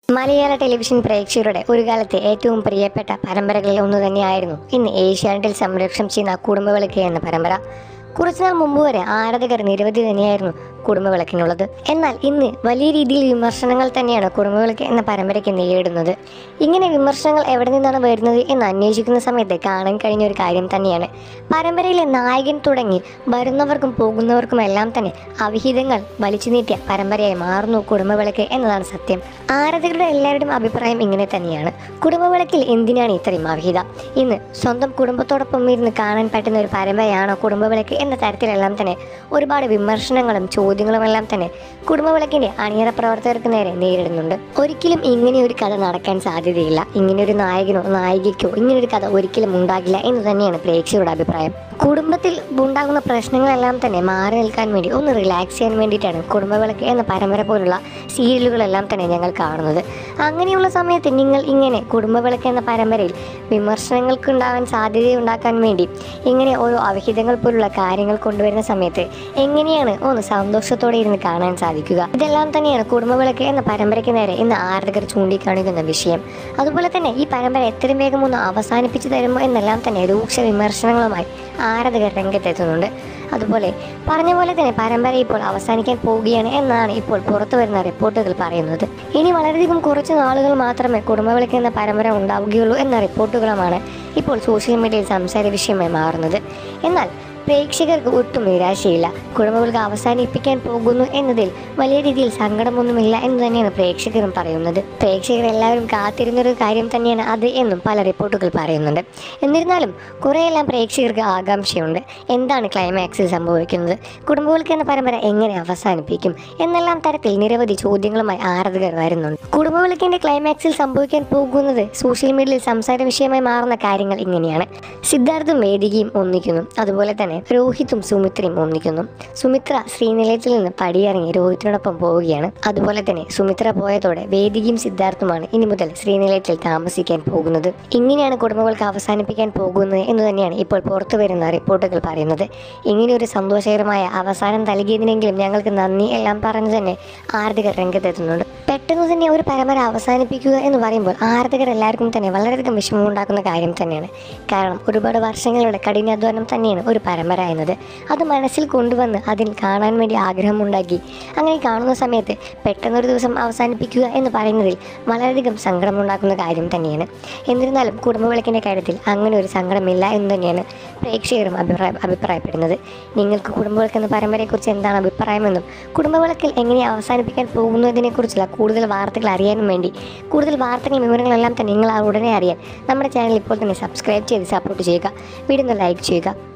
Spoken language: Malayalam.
മലയാള ടെലിവിഷൻ പ്രേക്ഷകരുടെ ഒരു കാലത്തെ ഏറ്റവും പ്രിയപ്പെട്ട പരമ്പരകളിൽ ഒന്ന് തന്നെയായിരുന്നു ഇന്ന് ഏഷ്യാനെറ്റിൽ സംരക്ഷണം ചെയ്യുന്ന കുടുംബവിളക്ക് എന്ന പരമ്പര കുറച്ചുനാൾ മുമ്പ് വരെ ആരാധകർ നിരവധി തന്നെയായിരുന്നു കുടുംബവിളക്കിനുള്ളത് എന്നാൽ ഇന്ന് വലിയ രീതിയിൽ വിമർശനങ്ങൾ തന്നെയാണ് കുടുംബവിളക്ക് എന്ന പരമ്പരയ്ക്ക് നേരിടുന്നത് ഇങ്ങനെ വിമർശനങ്ങൾ എവിടെ നിന്നാണ് വരുന്നത് എന്ന് അന്വേഷിക്കുന്ന സമയത്ത് കാണാൻ കഴിഞ്ഞ ഒരു കാര്യം തന്നെയാണ് പരമ്പരയിലെ നായകൻ തുടങ്ങി വരുന്നവർക്കും പോകുന്നവർക്കും എല്ലാം തന്നെ അവിഹിതങ്ങൾ വലിച്ചു നീട്ടിയ പരമ്പരയായി മാറുന്നു കുടുംബവിളക്ക് എന്നതാണ് സത്യം ആരാധകരുടെ എല്ലാവരുടെയും അഭിപ്രായം ഇങ്ങനെ തന്നെയാണ് കുടുംബവിളക്കിൽ എന്തിനാണ് ഇത്രയും അവിഹിത ഇന്ന് സ്വന്തം കുടുംബത്തോടൊപ്പം ഇരുന്ന് കാണാൻ പറ്റുന്ന ഒരു പരമ്പരയാണോ കുടുംബവിളക്ക് എന്ന തരത്തിലെല്ലാം തന്നെ ഒരുപാട് വിമർശനങ്ങളും ചോദ്യങ്ങളും എല്ലാം തന്നെ കുടുംബവിളക്കിന്റെ അണിയറ പ്രവർത്തകർക്ക് നേരെ നേരിടുന്നുണ്ട് ഒരിക്കലും ഇങ്ങനെ ഒരു കഥ നടക്കാൻ സാധ്യതയില്ല ഇങ്ങനെ ഒരു നായകനോ നായികയ്ക്കോ ഇങ്ങനെ ഒരു കഥ ഒരിക്കലും ഉണ്ടാകില്ല എന്ന് തന്നെയാണ് പ്രേക്ഷകരുടെ അഭിപ്രായം കുടുംബത്തിൽ ഉണ്ടാകുന്ന പ്രശ്നങ്ങളെല്ലാം തന്നെ മാറി നിൽക്കാൻ വേണ്ടി ഒന്ന് റിലാക്സ് ചെയ്യാൻ വേണ്ടിയിട്ടാണ് കുടുംബവിളക്ക് എന്ന പരമ്പര പോലുള്ള സീരിയലുകളെല്ലാം തന്നെ ഞങ്ങൾ കാണുന്നത് അങ്ങനെയുള്ള സമയത്ത് നിങ്ങൾ ഇങ്ങനെ കുടുംബവിളക്ക് എന്ന പരമ്പരയിൽ വിമർശനങ്ങൾക്ക് ഉണ്ടാകാൻ സാധ്യതയുണ്ടാക്കാൻ വേണ്ടി ഇങ്ങനെ ഓരോ അവിഹിതങ്ങൾ പോലുള്ള കാര്യങ്ങൾ കൊണ്ടുവരുന്ന സമയത്ത് എങ്ങനെയാണ് ഒന്ന് സന്തോഷത്തോടെ ഇരുന്ന് കാണാൻ സാധിക്കുക ഇതെല്ലാം തന്നെയാണ് കുടുംബവിളക്ക് എന്ന പരമ്പരയ്ക്ക് നേരെ ഇന്ന് ആരാധകർ ചൂണ്ടിക്കാണിക്കുന്ന വിഷയം അതുപോലെ തന്നെ ഈ പരമ്പര എത്രയും വേഗം ഒന്ന് അവസാനിപ്പിച്ചു തരുമോ എന്നെല്ലാം തന്നെ രൂക്ഷ വിമർശനങ്ങളുമായി ആരാധകർ രംഗത്തെത്തുന്നുണ്ട് അതുപോലെ പറഞ്ഞ പോലെ തന്നെ പരമ്പര ഇപ്പോൾ അവസാനിക്കാൻ പോവുകയാണ് എന്നാണ് ഇപ്പോൾ പുറത്തു വരുന്ന റിപ്പോർട്ടുകൾ പറയുന്നത് ഇനി വളരെയധികം കുറച്ച് നാളുകൾ മാത്രമേ കുടുംബവിളക്ക് എന്ന പരമ്പര ഉണ്ടാവുകയുള്ളൂ എന്ന റിപ്പോർട്ടുകളുമാണ് ഇപ്പോൾ സോഷ്യൽ മീഡിയയിൽ സംസാര വിഷയമായി മാറുന്നത് എന്നാൽ പ്രേക്ഷകർക്ക് ഒട്ടും നിരാശയില്ല കുടുംബവിളക്ക് അവസാനിപ്പിക്കാൻ പോകുന്നു എന്നതിൽ വലിയ രീതിയിൽ സങ്കടമൊന്നുമില്ല എന്ന് തന്നെയാണ് പ്രേക്ഷകരും പറയുന്നത് പ്രേക്ഷകർ എല്ലാവരും കാത്തിരുന്നൊരു കാര്യം തന്നെയാണ് അത് എന്നും പല റിപ്പോർട്ടുകൾ പറയുന്നുണ്ട് എന്നിരുന്നാലും കുറേയെല്ലാം പ്രേക്ഷകർക്ക് ആകാംക്ഷയുണ്ട് എന്താണ് ക്ലൈമാക്സിൽ സംഭവിക്കുന്നത് കുടുംബവിളക്ക് എന്ന പരമ്പര എങ്ങനെ അവസാനിപ്പിക്കും എന്നെല്ലാം തരത്തിൽ നിരവധി ചോദ്യങ്ങളുമായി ആരാധകർ വരുന്നുണ്ട് കുടുംബവിളക്കിന്റെ ക്ലൈമാക്സിൽ സംഭവിക്കാൻ പോകുന്നത് സോഷ്യൽ മീഡിയയിൽ സംസാര വിഷയമായി മാറുന്ന കാര്യങ്ങൾ ഇങ്ങനെയാണ് സിദ്ധാർത്ഥും വേദികയും ഒന്നിക്കുന്നു അതുപോലെ തന്നെ രോഹിത്തും സുമിത്രയും ഒന്നിക്കുന്നു സുമിത്ര ശ്രീനിലയത്തിൽ നിന്ന് പടിയിറങ്ങി രോഹിത്തിനോടൊപ്പം പോവുകയാണ് അതുപോലെ തന്നെ സുമിത്ര പോയതോടെ വേദികയും സിദ്ധാർത്ഥുമാണ് ഇനി മുതൽ ശ്രീനിലയത്തിൽ താമസിക്കാൻ പോകുന്നത് ഇങ്ങനെയാണ് കുടുംബങ്ങൾക്ക് അവസാനിപ്പിക്കാൻ പോകുന്നത് എന്ന് തന്നെയാണ് ഇപ്പോൾ പുറത്തു വരുന്ന റിപ്പോർട്ടുകൾ പറയുന്നത് ഇങ്ങനെയൊരു സന്തോഷകരമായ അവസാനം നൽകിയതിനെങ്കിലും ഞങ്ങൾക്ക് നന്ദി എല്ലാം പറഞ്ഞു തന്നെ ആരാധകർ രംഗത്തെത്തുന്നുണ്ട് പെട്ടെന്ന് തന്നെ ഒരു പരമ്പര അവസാനിപ്പിക്കുക എന്ന് പറയുമ്പോൾ ആരാധകർ എല്ലാവർക്കും തന്നെ വളരെയധികം വിഷമമുണ്ടാക്കുന്ന കാര്യം തന്നെയാണ് കാരണം ഒരുപാട് വർഷങ്ങളുടെ കഠിനാധ്വാനം തന്നെയാണ് ഒരു പരമ്പര എന്നത് അത് മനസ്സിൽ കൊണ്ടുവന്ന് അതിൽ കാണാൻ വേണ്ടി ആഗ്രഹമുണ്ടാക്കി അങ്ങനെ കാണുന്ന സമയത്ത് പെട്ടെന്നൊരു ദിവസം അവസാനിപ്പിക്കുക എന്ന് പറയുന്നതിൽ വളരെയധികം സങ്കടമുണ്ടാക്കുന്ന കാര്യം തന്നെയാണ് എന്നിരുന്നാലും കുടുംബവിളക്കിൻ്റെ കാര്യത്തിൽ അങ്ങനെ ഒരു സങ്കടമില്ല എന്ന് തന്നെയാണ് പ്രേക്ഷകരും അഭിപ്രായ അഭിപ്രായപ്പെടുന്നത് നിങ്ങൾക്ക് കുടുംബവിളക്ക് എന്ന പരമ്പരയെക്കുറിച്ച് എന്താണ് അഭിപ്രായമെന്നും കുടുംബവിളക്കിൽ എങ്ങനെ അവസാനിപ്പിക്കാൻ പോകുന്നതിനെക്കുറിച്ചുള്ള കൂടുതൽ വാർത്തകൾ അറിയാനും വേണ്ടി കൂടുതൽ വാർത്തകളും വിവരങ്ങളെല്ലാം തന്നെ നിങ്ങൾ ഉടനെ അറിയാൻ നമ്മുടെ ചാനൽ ഇപ്പോൾ തന്നെ സബ്സ്ക്രൈബ് ചെയ്ത് സപ്പോർട്ട് ചെയ്യുക വീഡിയോ ലൈക്ക് ചെയ്യുക